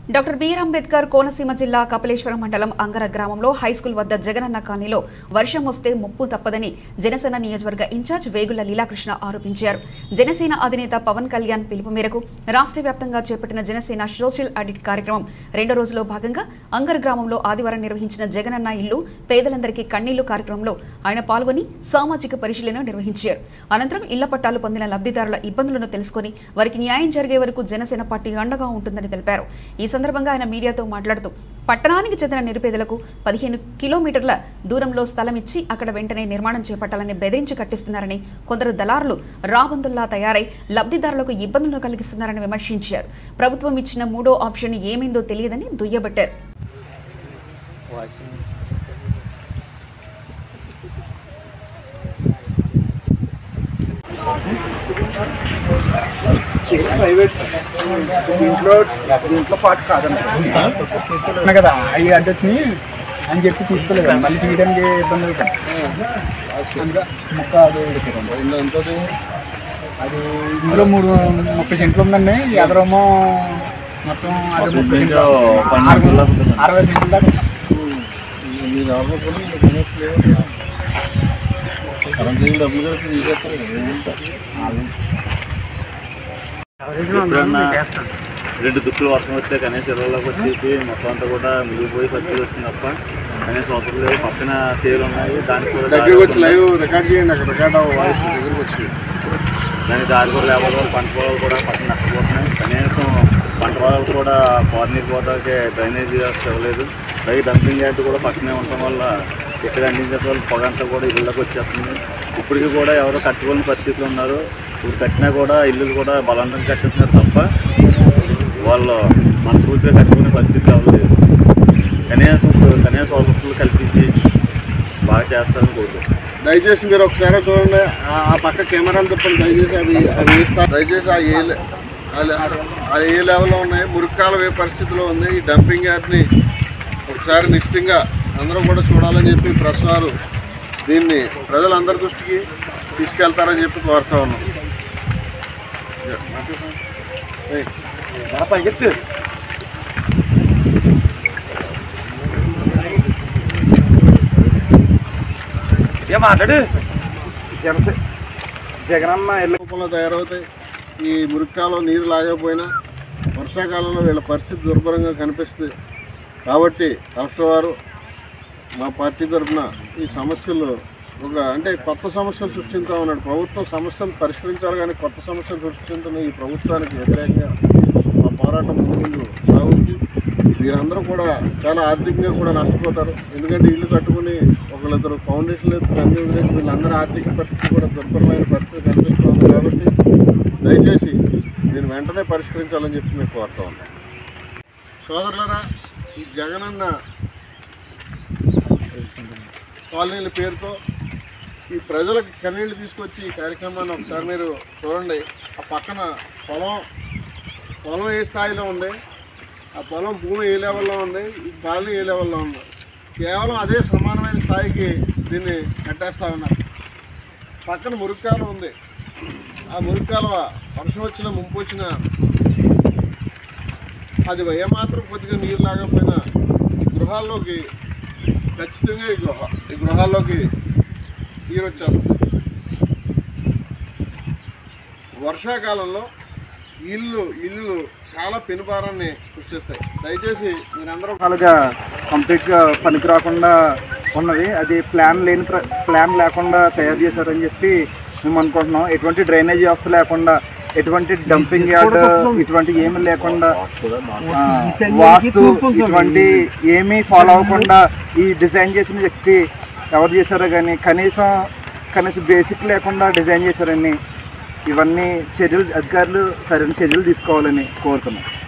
Doctor BR Ambedkar Konaseema జిల్లా కపిలేశ్వరం మండలం అంగర గ్రామంలో హైస్కూల్ వద్ద జగనన్న కాలనీలో వర్షం వస్తే ముప్పు తప్పదని జనసేన నియోజకవర్గ ఇన్ఛార్జ్ వేగుల లీలాకృష్ణ ఆరోపించారు జనసేన అధినేత పవన్ కళ్యాణ్ పిలుపు మేరకు రాష్ట్ర వ్యాప్తంగా చేపట్టిన జనసేన సోషల్ ఆడిట్ కార్యక్రమం రెండో రోజులో భాగంగా అంగర్ గ్రామంలో ఆదివారం నిర్వహించిన జగనన్న ఇల్లు పేదలందరికీ కన్నీళ్లు కార్యక్రమంలో ఆయన పాల్గొని సామాజిక పరిశీలన నిర్వహించారు అనంతరం ఇళ్ల పట్టాలు పొందిన లబ్ధిదారుల ఇబ్బందులను తెలుసుకొని వారికి న్యాయం జరిగే వరకు జనసేన పార్టీ అండగా ఉంటుందని తెలిపారు ఈ సందర్భంగా ఆయన మీడియాతో మాట్లాడుతూ పట్టణానికి చెందిన నిరుపేదలకు పదిహేను కిలోమీటర్ల దూరంలో స్థలం ఇచ్చి అక్కడ వెంటనే నిర్మాణం చేపట్టాలని బెదిరించి కట్టిస్తున్నారని కొందరు దళారులు రాబందుల్లా తయారై లబ్ధిదారులకు ఇబ్బందులను కలిగిస్తున్నారని విమర్శించారు ప్రభుత్వం ఇచ్చిన మూడో ఆప్షన్ ఏమైందో తెలియదని దుయ్యబట్టారు ప్రైవేట్ దీంట్లో దీంట్లో పాటు కాదండి తీసుకున్నా కదా అవి అడ్డొచ్చి అని చెప్పి తీసుకోలేదు మళ్ళీ తీయడానికి ఇబ్బంది అవుతుంది అందుకే ముక్క అది ఉడికింది. అది ఇందులో మూడు ముప్పై సెంట్లు ఉందండి ఎదరేమో మొత్తం అది ముప్పై సెంట్లు అరవై- అరవై సెంట్లు దాకా ఎప్పుడన్నా రెండు దుక్కులు వర్షం వస్తే కనీసం ఇళ్ళలోకి వచ్చేసి మొత్తం అంతా కూడా మునిగిపోయి పచ్చి వచ్చింది తప్ప కనీసం అవసరం లేదు పక్కన సేలు ఉన్నాయి దానికి కూడా దారి దగ్గరికి వచ్చి లైవ్ రికార్డ్ చేయండి అక్కడ రికార్డ్ అవ్వ వాయిస్ దగ్గరికి వచ్చి దానికి దారి కూడా లేకపోవడం వల్ల పంట పొలాలు కూడా పక్కన నష్టపోతున్నాయి కనీసం పంట పొలాలు కూడా పార్నీకి పోతానికి డ్రైనేజ్ వ్యవస్థ ఇవ్వలేదు పైకి డంపింగ్ యార్డ్ కూడా పక్కనే ఉండటం వల్ల ఇక్కడ అందించే వాళ్ళు పొగ అంతా కూడా ఇళ్ళకి వచ్చేస్తుంది ఇప్పటికీ కూడా ఎవరో కట్టుకోని పరిస్థితులు ఉన్నారు ఇప్పుడు కట్టినా కూడా ఇల్లులు కూడా బలవంతం కట్టిస్తున్నారు తప్ప వాళ్ళు మనస్ఫూర్తిగా కట్టుకునే పరిస్థితి అవ్వలేదు కనీసం ఇప్పుడు కనీసం వసతులు కల్పించి బాగా చేస్తారని కోరుకుంటున్నాను దయచేసి మీరు ఒకసారి చూడండి ఆ- ఆ పక్క కెమెరాలు చెప్పండి దయచేసి అవి అవి వేస్తా దయచేసి ఆ ఏ లె- ఆ లె- ఆ ఏ లెవెల్లో ఉన్నాయి మురికాలం ఏ పరిస్థితిలో ఉంది ఈ డంపింగ్ యార్డ్ని ఒకసారి నిశ్చితంగా అందరూ కూడా చూడాలని చెప్పి ప్రెస్ వారు దీన్ని ప్రజలందరి దృష్టికి తీసుకెళ్తారని చెప్పి కోరుతా ఉన్నాం ఏయ్. జనసే జగనన్న ఇల్లు రూపంలో తయారవుతాయి ఈ మురికాలం నీరు లాగకపోయినా వర్షాకాలంలో వీళ్ళ పరిస్థితి దుర్భరంగా కనిపిస్తుంది కాబట్టి కలెక్టర్ వారు మా పార్టీ తరఫున ఈ సమస్యలు ఒక అంటే కొత్త సమస్యలు సృష్టించా ఉన్నాడు ప్రభుత్వం సమస్యలు పరిష్కరించాలి కానీ కొత్త సమస్యలు సృష్టించిన ఈ ప్రభుత్వానికి వ్యతిరేకంగా మా పోరాటం ముందు ముందు సాగుతుంది వీరందరూ కూడా చాలా ఆర్థికంగా కూడా నష్టపోతారు ఎందుకంటే ఇల్లు కట్టుకుని ఒకళ్ళిద్దరు ఫౌండేషన్లు ఎత్తుకుని అన్ని వదిలేసి వీళ్ళందరూ ఆర్థిక పరిస్థితి కూడా దుర్భరమైన పరిస్థితి కనిపిస్తుంది కాబట్టి దయచేసి దీన్ని వెంటనే పరిష్కరించాలని చెప్పి మేము కోరుతా ఉన్నాం సోదరులరా ఈ జగనన్న కాలనీల పేరుతో ఈ ప్రజలకు కన్నీళ్లు తీసుకొచ్చి ఈ కార్యక్రమాన్ని ఒకసారి మీరు చూడండి ఆ పక్కన పొలం పొలం ఏ స్థాయిలో ఉంది ఆ పొలం భూమి ఏ లెవెల్లో ఉంది ఈ కాలనీ ఏ లెవెల్లో ఉంది కేవలం అదే సమానమైన స్థాయికి దీన్ని కట్టేస్తా ఉన్నారు పక్కన మురుక్కాలం ఉంది ఆ మురుక్కాలువ వర్షం వచ్చిన ముంపు వచ్చిన అది ఏమాత్రం కొద్దిగా నీరు లాగకపోయినా ఈ గృహాల్లోకి ఖచ్చితంగా ఈ గృహ ఈ గృహాల్లోకి నీరు వచ్చేస్తుంది వర్షాకాలంలో ఇల్లు ఇల్లు చాలా పెనుభారాన్ని సృష్టిస్తాయి దయచేసి మీరందరూ రకాలుగా కంప్లీట్గా పనికి రాకుండా ఉన్నవి అది ప్లాన్ లేని ప్ర- ప్లాన్ లేకుండా తయారు చేశారని చెప్పి మేము అనుకుంటున్నాం ఎటువంటి డ్రైనేజ్ వ్యవస్థ లేకుండా ఎటువంటి డంపింగ్ యార్డ్ ఇటువంటి ఏమీ లేకుండా ఆ, వాస్తు ఇటువంటి ఏమీ ఫాలో అవ్వకుండా ఈ డిజైన్ చేసిన వ్యక్తి ఎవరు చేశారో కానీ కనీసం కనీసం బేసిక్ లేకుండా డిజైన్ చేశారని ఇవన్నీ చర్యలు అధికారులు సరైన చర్యలు తీసుకోవాలని కోరుతున్నాం